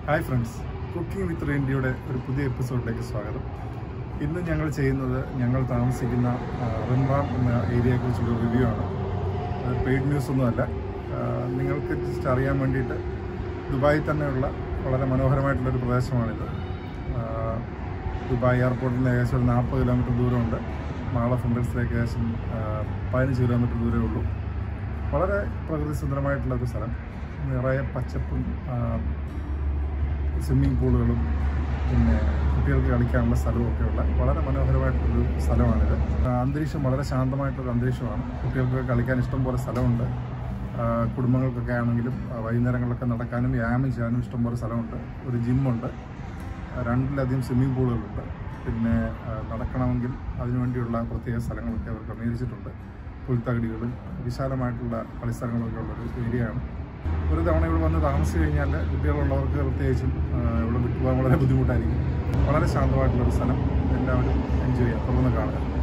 hi friends cooking with റേൻഡിയുടെ ഒരു പുതിയ എപ്പിസോഡിലേക്ക് സ്വാഗതം ഇന്ന് ഞങ്ങൾ ചെയ്യുന്നത് ഞങ്ങൾ താമസിക്കുന്ന ആ, റിംറാം എന്ന ഏരിയയെക്കുറിച്ചുള്ള റിവ്യൂ ആണ് അത് പെയ്ഡ് ന്യൂസ് ഒന്നുമല്ല ആ, നിങ്ങൾക്ക് ജസ്റ്റ് അറിയാൻ വേണ്ടിയിട്ട് ദുബായിൽ തന്നെയുള്ള വളരെ മനോഹരമായിട്ടുള്ളൊരു പ്രദേശമാണിത് ആ, ദുബായ് എയർപോർട്ടിൽ നിന്ന് ഏകദേശം ഒരു നാൽപ്പത് കിലോമീറ്റർ ദൂരമുണ്ട് മാള ഫെമ്പൽസിലേക്ക് ഏകദേശം ആ, പതിനഞ്ച് കിലോമീറ്റർ ദൂരമേ ഉള്ളൂ വളരെ പ്രകൃതി സുന്ദരമായിട്ടുള്ള ഒരു സ്ഥലം നിറയെ പച്ചപ്പും ആ, സ്വിമ്മിംഗ് പൂളുകളും പിന്നെ കുട്ടികൾക്ക് കളിക്കാനുള്ള സ്ഥലവും ഒക്കെയുള്ള വളരെ മനോഹരമായിട്ടൊരു സ്ഥലമാണിത് ആ, അന്തരീക്ഷം വളരെ ശാന്തമായിട്ടൊരു അന്തരീക്ഷമാണ് കുട്ടികൾക്ക് കളിക്കാൻ ഇഷ്ടംപോലെ സ്ഥലമുണ്ട് ആ, കുടുംബങ്ങൾക്കൊക്കെ ആണെങ്കിലും ആ, വൈകുന്നേരങ്ങളിലൊക്കെ നടക്കാനും വ്യായാമം ചെയ്യാനും ഇഷ്ടംപോലെ സ്ഥലമുണ്ട് ഒരു ജിമ്മുണ്ട് ആ, രണ്ടിലധികം സ്വിമ്മിംഗ് പൂളുകളുണ്ട് പിന്നെ ആ, നടക്കണമെങ്കിൽ അതിനുവേണ്ടിയുള്ള പ്രത്യേക സ്ഥലങ്ങളൊക്കെ അവർ ക്രമീകരിച്ചിട്ടുണ്ട് പുൽത്തകടികളും വിശാലമായിട്ടുള്ള കളിസ്ഥലങ്ങളൊക്കെ ഉള്ളൊരു ഏരിയയാണ് ഒരു തവണ ഇവിടെ വന്ന് താമസിച്ച് കഴിഞ്ഞാൽ കുട്ടികളുള്ളവർക്ക് പ്രത്യേകിച്ചും ആ, ഇവിടെ വിട്ടുപോകാൻ വളരെ ബുദ്ധിമുട്ടായിരിക്കും വളരെ ശാന്തമായിട്ടുള്ളൊരു സ്ഥലം എല്ലാവരും എൻജോയ് ചെയ്യാം തുറന്ന് കാണുക